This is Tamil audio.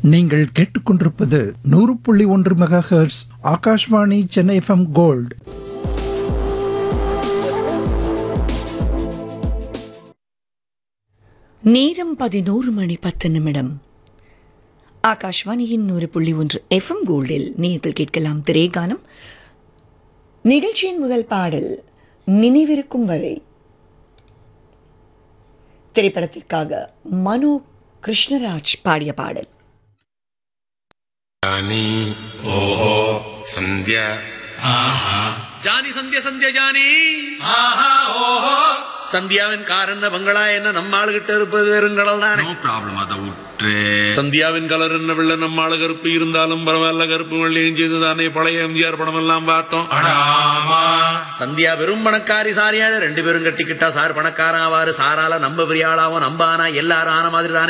நீங்கள் கேட்டுக்கொண்டிருப்பது நூறு புள்ளி ஒன்று megahertz Akashvani Chennai FM gold நேரம் பதினோரு மணி பத்து நிமிடம் ஆகாஷ்வாணியின் நூறு புள்ளி ஒன்று எஃப்எம் கோல்டில் நீங்கள் கேட்கலாம் திரைகானம் நிகழ்ச்சியின் முதல் பாடல் நினைவிருக்கும் வரை திரைப்படத்திற்காக மனோ கிருஷ்ணராஜ் பாடிய பாடல் జానీ ఓహో సంధ్య ஜானி சந்திய சந்திய ஜானி சந்தியாவின் கார் என்ன பங்களா என்ன நம்ம ஆளுகிட்ட இருப்பது வெறுங்கடல் தானே నో ప్రాబ్లం అద ఉట్రే சந்தியாவின் கலர் என்ன வெள்ள நம்ம ஆளு கருப்பு இருந்தாலும் பரவாயில்ல கருப்பு வெள்ளையும் செய்து தானே பழைய எம்ஜிஆர் படம் எல்லாம் பார்த்தோம் சந்தியா வெறும் பணக்காரி சாரியாளு ரெண்டு பேரும் கட்டிக்கிட்டா சார் பணக்காரன் ஆவாரு சாரால நம்ம பெரிய ஆளாவும் நம்பானா எல்லாரும் ஆன மாதிரி தானே